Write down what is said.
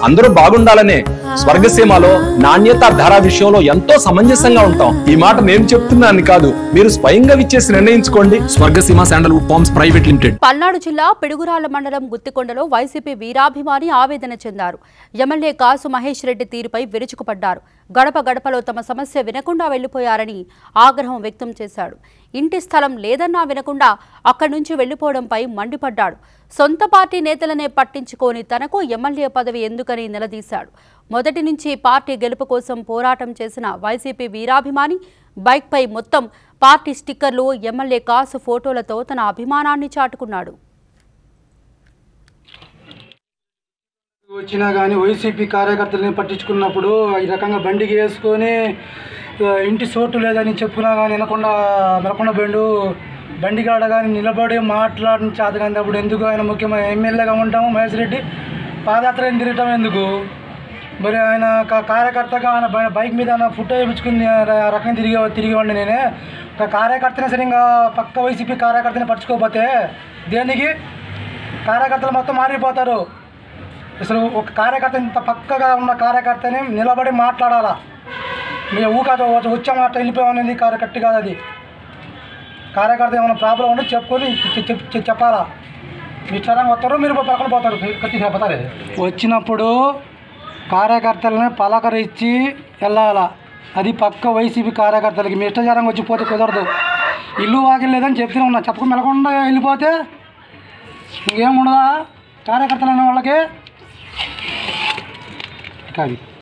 అందరూ బాగుండాలనే స్వర్గసీమలో నాణ్యత ధర విషయంలో ఎంతో సమంజసంగా ఉంటాం ఈ మాట నేను చెప్తున్నాను కాదు మీరు స్వయంగా విచ్చేసి నిర్ణయించుకోండి స్వర్గసీమ sandalwood farms private limited Palnadu జిల్లా పిడుగురాళ్ల మండలం గుత్తికొండలో వైసీపీ వీరాభిమాని ఆవేదన చెందారు ఎమ్మెల్యే కాసు మహేష్ రెడ్డి తీరుపై విరుచుకుపడ్డారు గడప గడపలో తమ సమస్య వినకుండా వెళ్లిపోయారని ఆగ్రహం వ్యక్తం చేశాడు ఇంటి స్థలం లేదన్నా వినకుండా అక్కడి నుంచి వెళ్లిపోవడంపై మండిపడ్డాడు సొంత పార్టీ నేతలనే పట్టించుకోని తనకు ఎమ్మెల్యే పదవి ఎందుకని నిలదీశాడు మొదటి నుంచి పార్టీ గెలుపు కోసం పోరాటం చేసిన వైసీపీ వీరాభిమాని బైక్పై మొత్తం పార్టీ స్టిక్కర్లు ఎమ్మెల్యే కాసు ఫోటోలతో తన అభిమానాన్ని చాటుకున్నాడు వచ్చినా కానీ వైసీపీ కార్యకర్తలని పట్టించుకున్నప్పుడు ఈ రకంగా బండికి వేసుకొని ఆ, ఇంటి చోటు లేదని చెప్పుకున్నా కానీ వినకుండా వినకుండా పోయిండు బండికాడ కానీ నిలబడి మాట్లాడిన చేత కానీ అప్పుడు ఎందుకు ఆయన ముఖ్యమైన ఎమ్మెల్యేగా ఉంటాము మహేష్ రెడ్డి పాదయాత్ర ఏం తిరగటం ఎందుకు మరి ఆయన కా- కార్యకర్తగా ఆయన బై- బైక్ మీద ఆయన ఫుట్ వేయించుకుని ఆ రకంగా తిరిగి తిరిగివ్వండి నేనే ఒక కార్యకర్తనే సరిగా పక్క వైసీపీ కార్యకర్తని పట్టుకోకపోతే దేనికి కార్యకర్తలు మొత్తం మారిపోతారు అసలు ఒక కార్యకర్త ఇంత పక్కగా ఉన్న కార్యకర్తని నిలబడి మాట్లాడాలా మీరు ఊకాతో వచ్చే మాట వెళ్ళిపోయామనేది కరెక్ట్ కాదు అది కార్యకర్త ఏమైనా ప్రాబ్లం ఉంటే చెప్పుకొని చె- చె- చె- చెప్పాలా మీ చరంగా వస్తారు మీరు పక్కన పోతారు కత్తి చెప్తారు వచ్చినప్పుడు కార్యకర్తలని పలకరించి వెళ్ళాలా అది పక్క వైసీపీ కార్యకర్తలకి మీ ఇష్టచారంగా వచ్చి పోతే కుదరదు ఇల్లు వాకిల్ లేదని చెప్తూనే ఉన్నా చెప్పకుండా వెళ్ళకుండా వెళ్ళిపోతే ఇంకేం ఉండదా కార్యకర్తలు అనే వాళ్ళకి కాదు